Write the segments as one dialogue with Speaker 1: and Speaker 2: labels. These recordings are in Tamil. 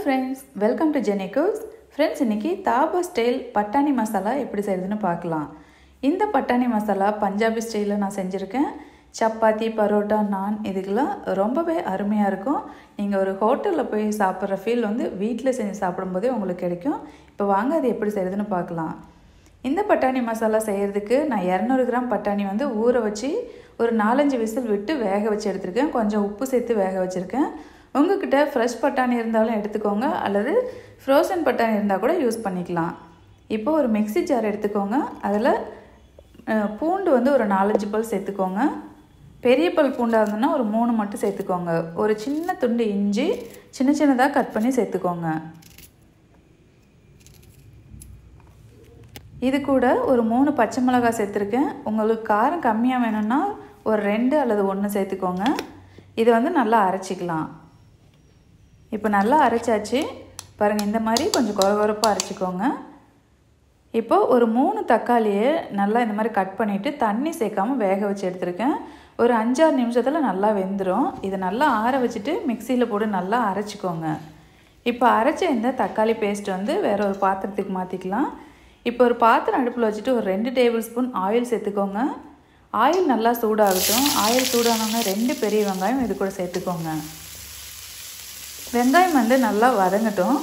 Speaker 1: friends welcome to Jeni cooks friends இன்றைக்கி தாபா ஸ்டைல் பட்டாணி மசாலா எப்படி செய்கிறதுன்னு பார்க்கலாம் இந்த பட்டாணி மசாலா பஞ்சாபி ஸ்டைலில் நான் செஞ்சுருக்கேன் சப்பாத்தி பரோட்டா நான் இதுக்கெல்லாம் ரொம்பவே அருமையாக இருக்கும் நீங்கள் ஒரு ஹோட்டலில் போய் சாப்பிட்ற ஃபீல் வந்து வீட்டில் செஞ்சு சாப்பிடும்போதே உங்களுக்கு கிடைக்கும் இப்போ வாங்க அது எப்படி செய்கிறதுன்னு பார்க்கலாம் இந்த பட்டாணி மசாலா செய்கிறதுக்கு நான் இரநூறு கிராம் பட்டாணி வந்து ஊற வச்சு ஒரு நாலஞ்சு விசில் விட்டு வேக வச்சு எடுத்திருக்கேன் கொஞ்சம் உப்பு சேர்த்து வேக வச்சுருக்கேன் உங்ககிட்ட ஃப்ரெஷ் பட்டாணி இருந்தாலும் எடுத்துக்கோங்க அல்லது ஃப்ரோசன் பட்டாணி இருந்தால் கூட யூஸ் பண்ணிக்கலாம் இப்போ ஒரு மிக்ஸி ஜார் எடுத்துக்கோங்க அதில் பூண்டு வந்து ஒரு நாலஞ்சு பல் சேர்த்துக்கோங்க பெரிய பல் பூண்டாக இருந்ததுன்னா ஒரு மூணு மட்டும் சேர்த்துக்கோங்க ஒரு சின்ன துண்டு இஞ்சி சின்ன சின்னதாக கட் பண்ணி சேர்த்துக்கோங்க இது கூட ஒரு மூணு பச்சை மிளகாய் சேர்த்துருக்கேன் உங்களுக்கு காரம் கம்மியாக வேணும்னா ஒரு ரெண்டு அல்லது ஒன்று சேர்த்துக்கோங்க இதை வந்து நல்லா அரைச்சிக்கலாம் இப்போ நல்லா அரைச்சாச்சு பாருங்கள் இந்த மாதிரி கொஞ்சம் குறை குறைப்பாக அரைச்சிக்கோங்க இப்போ ஒரு மூணு தக்காளியை நல்லா இந்த மாதிரி கட் பண்ணிவிட்டு தண்ணி சேர்க்காமல் வேக வச்சு எடுத்துருக்கேன் ஒரு அஞ்சாறு நிமிஷத்தில் நல்லா வெந்துடும் இதை நல்லா ஆற வச்சுட்டு மிக்சியில் போட்டு நல்லா அரைச்சிக்கோங்க இப்போ அரைச்ச இந்த தக்காளி பேஸ்ட் வந்து வேறு ஒரு பாத்திரத்துக்கு மாற்றிக்கலாம் இப்போ ஒரு பாத்திரம் அடுப்பில் வச்சுட்டு ஒரு ரெண்டு டேபிள் ஸ்பூன் ஆயில் சேர்த்துக்கோங்க ஆயில் நல்லா சூடாகட்டும் ஆயில் சூடானோன்னா ரெண்டு பெரிய வெங்காயம் இது கூட சேர்த்துக்கோங்க வெங்காயம் வந்து நல்லா வதங்கட்டும்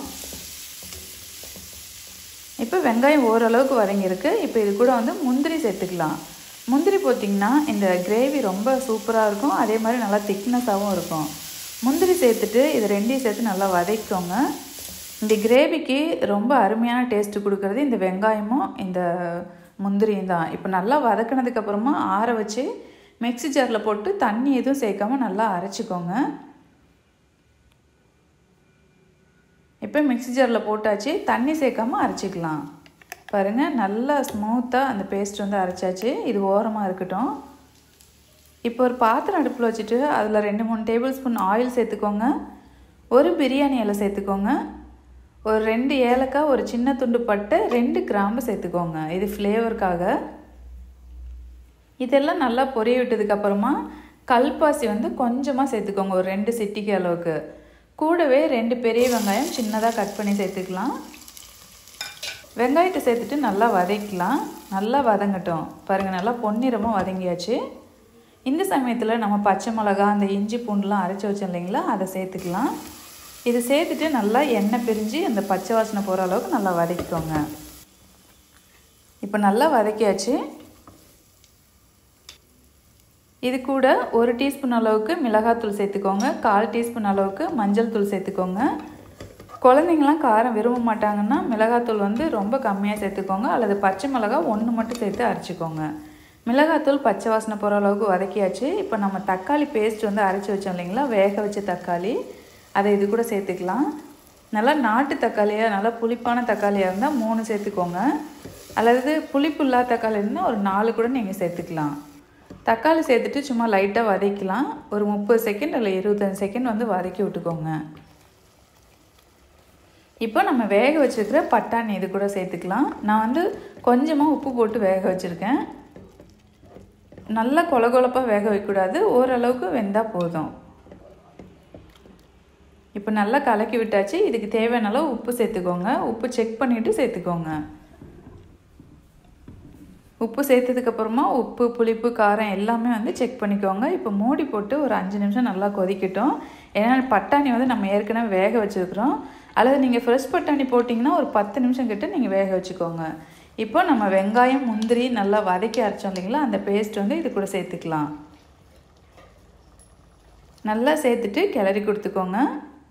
Speaker 1: இப்போ வெங்காயம் ஓரளவுக்கு வதங்கியிருக்கு இப்போ இது கூட வந்து முந்திரி சேர்த்துக்கலாம் முந்திரி போட்டிங்கன்னா இந்த கிரேவி ரொம்ப சூப்பராக இருக்கும் அதே மாதிரி நல்லா திக்னஸாகவும் இருக்கும் முந்திரி சேர்த்துட்டு இது ரெண்டையும் சேர்த்து நல்லா வதக்கிக்கோங்க இந்த கிரேவிக்கு ரொம்ப அருமையான டேஸ்ட்டு கொடுக்குறது இந்த வெங்காயமும் இந்த முந்திரியும் தான் இப்போ நல்லா வதக்கினதுக்கப்புறமா ஆற வச்சு மிக்ஸி ஜாரில் போட்டு தண்ணி எதுவும் சேர்க்காம நல்லா அரைச்சிக்கோங்க இப்போ மிக்ஸி ஜாரில் போட்டாச்சு தண்ணி சேர்க்காம அரைச்சிக்கலாம் பாருங்கள் நல்லா ஸ்மூத்தாக அந்த பேஸ்ட் வந்து அரைச்சாச்சு இது ஓரமாக இருக்கட்டும் இப்போ ஒரு பாத்திரம் அடுப்பில் வச்சுட்டு அதில் ரெண்டு மூணு டேபிள் ஸ்பூன் ஆயில் சேர்த்துக்கோங்க ஒரு பிரியாணி இலை சேர்த்துக்கோங்க ஒரு ரெண்டு ஏலக்காய் ஒரு சின்ன துண்டு பட்டை ரெண்டு கிராம்பு சேர்த்துக்கோங்க இது ஃப்ளேவருக்காக இதெல்லாம் நல்லா பொரிய விட்டதுக்கப்புறமா கல்பாசி வந்து கொஞ்சமாக சேர்த்துக்கோங்க ஒரு ரெண்டு சிட்டிக்கு அளவுக்கு கூடவே ரெண்டு பெரிய வெங்காயம் சின்னதாக கட் பண்ணி சேர்த்துக்கலாம் வெங்காயத்தை சேர்த்துட்டு நல்லா வதக்கலாம் நல்லா வதங்கட்டும் பாருங்கள் நல்லா பொன்னிறமாக வதங்கியாச்சு இந்த சமயத்தில் நம்ம பச்சை மிளகா அந்த இஞ்சி பூண்டுலாம் அரைச்சி வச்சோம் இல்லைங்களா அதை சேர்த்துக்கலாம் இது சேர்த்துட்டு நல்லா எண்ணெய் பிரிஞ்சு அந்த பச்சை வாசனை போகிற அளவுக்கு நல்லா வதக்கிக்கோங்க இப்போ நல்லா வதக்கியாச்சு இது கூட ஒரு டீஸ்பூன் அளவுக்கு மிளகாத்தூள் சேர்த்துக்கோங்க கால் டீஸ்பூன் அளவுக்கு மஞ்சள் தூள் சேர்த்துக்கோங்க குழந்தைங்களாம் காரம் விரும்ப மாட்டாங்கன்னா மிளகாத்தூள் வந்து ரொம்ப கம்மியாக சேர்த்துக்கோங்க அல்லது பச்சை மிளகாய் ஒன்று மட்டும் சேர்த்து அரைச்சிக்கோங்க மிளகாத்தூள் பச்சை வாசனை போகிற அளவுக்கு வதக்கியாச்சு இப்போ நம்ம தக்காளி பேஸ்ட் வந்து அரைச்சி வச்சோம் இல்லைங்களா வேக வச்ச தக்காளி அதை இது கூட சேர்த்துக்கலாம் நல்லா நாட்டு தக்காளியாக நல்லா புளிப்பான தக்காளியாக இருந்தால் மூணு சேர்த்துக்கோங்க அல்லது புளிப்பு இல்லாத தக்காளி இருந்தால் ஒரு நாலு கூட நீங்கள் சேர்த்துக்கலாம் தக்காளி சேர்த்துட்டு சும்மா லைட்டாக வதக்கலாம் ஒரு முப்பது செகண்ட் இல்லை இருபத்தஞ்சி செகண்ட் வந்து வதக்கி விட்டுக்கோங்க இப்போ நம்ம வேக வச்சுருக்கிற பட்டாணி இது கூட சேர்த்துக்கலாம் நான் வந்து கொஞ்சமாக உப்பு போட்டு வேக வச்சுருக்கேன் நல்லா கொல கொலப்பாக வேக வைக்கக்கூடாது ஓரளவுக்கு வெந்தால் போதும் இப்போ நல்லா கலக்கி விட்டாச்சு இதுக்கு தேவையான அளவு உப்பு சேர்த்துக்கோங்க உப்பு செக் பண்ணிவிட்டு சேர்த்துக்கோங்க உப்பு சேர்த்ததுக்கப்புறமா உப்பு புளிப்பு காரம் எல்லாமே வந்து செக் பண்ணிக்கோங்க இப்போ மூடி போட்டு ஒரு அஞ்சு நிமிஷம் நல்லா கொதிக்கட்டும் ஏன்னா பட்டாணி வந்து நம்ம ஏற்கனவே வேக வச்சுருக்குறோம் அல்லது நீங்கள் ஃப்ரெஷ் பட்டாணி போட்டிங்கன்னா ஒரு பத்து நிமிஷம் கிட்ட நீங்கள் வேக வச்சுக்கோங்க இப்போ நம்ம வெங்காயம் முந்திரி நல்லா வதக்கி அரைச்சோம் இல்லைங்களா அந்த பேஸ்ட் வந்து இது கூட சேர்த்துக்கலாம் நல்லா சேர்த்துட்டு கிளறி கொடுத்துக்கோங்க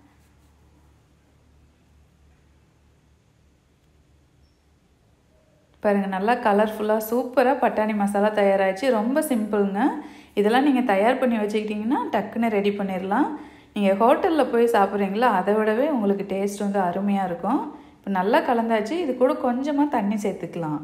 Speaker 1: பாருங்கள் நல்லா கலர்ஃபுல்லாக சூப்பராக பட்டாணி மசாலா தயாராகிடுச்சு ரொம்ப சிம்பிளுங்க இதெல்லாம் நீங்கள் தயார் பண்ணி வச்சுக்கிட்டிங்கன்னா டக்குன்னு ரெடி பண்ணிடலாம் நீங்கள் ஹோட்டலில் போய் சாப்பிட்றீங்களா அதை விடவே உங்களுக்கு டேஸ்ட் வந்து அருமையாக இருக்கும் இப்போ நல்லா கலந்தாச்சு இது கூட கொஞ்சமாக தண்ணி சேர்த்துக்கலாம்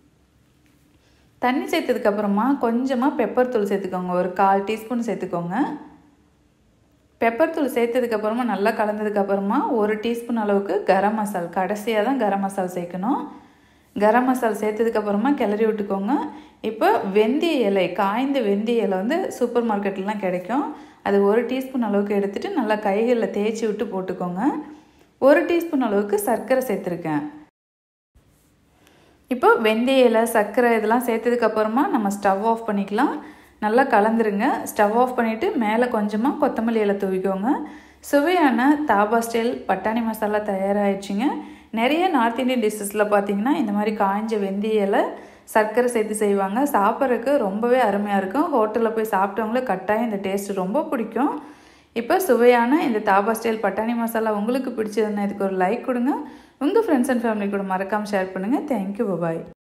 Speaker 1: தண்ணி சேர்த்ததுக்கப்புறமா கொஞ்சமாக பெப்பர் தூள் சேர்த்துக்கோங்க ஒரு கால் டீஸ்பூன் சேர்த்துக்கோங்க பெப்பர் தூள் சேர்த்ததுக்கப்புறமா நல்லா கலந்ததுக்கப்புறமா ஒரு டீஸ்பூன் அளவுக்கு கரம் மசால் கடைசியாக தான் கரம் மசால் சேர்க்கணும் கரம் மசால் சேர்த்ததுக்கப்புறமா கிளறி விட்டுக்கோங்க இப்போ வெந்தய இலை காய்ந்த வெந்தய இலை வந்து சூப்பர் மார்க்கெட்லாம் கிடைக்கும் அது ஒரு டீஸ்பூன் அளவுக்கு எடுத்துகிட்டு நல்லா கைகளில் தேய்ச்சி விட்டு போட்டுக்கோங்க ஒரு டீஸ்பூன் அளவுக்கு சர்க்கரை சேர்த்துருக்கேன் இப்போ வெந்தய இலை சர்க்கரை இதெல்லாம் சேர்த்ததுக்கப்புறமா நம்ம ஸ்டவ் ஆஃப் பண்ணிக்கலாம் நல்லா கலந்துருங்க ஸ்டவ் ஆஃப் பண்ணிவிட்டு மேலே கொஞ்சமாக கொத்தமல்லி இலை தூவிக்கோங்க சுவையான தாபா ஸ்டைல் பட்டாணி மசாலா தயாராகிடுச்சிங்க நிறைய நார்த் இந்தியன் டிஷ்ஷஸில் பார்த்தீங்கன்னா இந்த மாதிரி காய்ஞ்ச வெந்தய இலை சர்க்கரை சேர்த்து செய்வாங்க சாப்பிட்றதுக்கு ரொம்பவே அருமையாக இருக்கும் ஹோட்டலில் போய் சாப்பிட்டவங்களுக்கு கட்டாயம் இந்த டேஸ்ட் ரொம்ப பிடிக்கும் இப்போ சுவையான இந்த தாபா ஸ்டைல் பட்டாணி மசாலா உங்களுக்கு பிடிச்சதுன்னா இதுக்கு ஒரு லைக் கொடுங்க உங்கள் ஃப்ரெண்ட்ஸ் அண்ட் ஃபேமிலி கூட மறக்காமல் ஷேர் பண்ணுங்கள் தேங்க்யூ பபாய்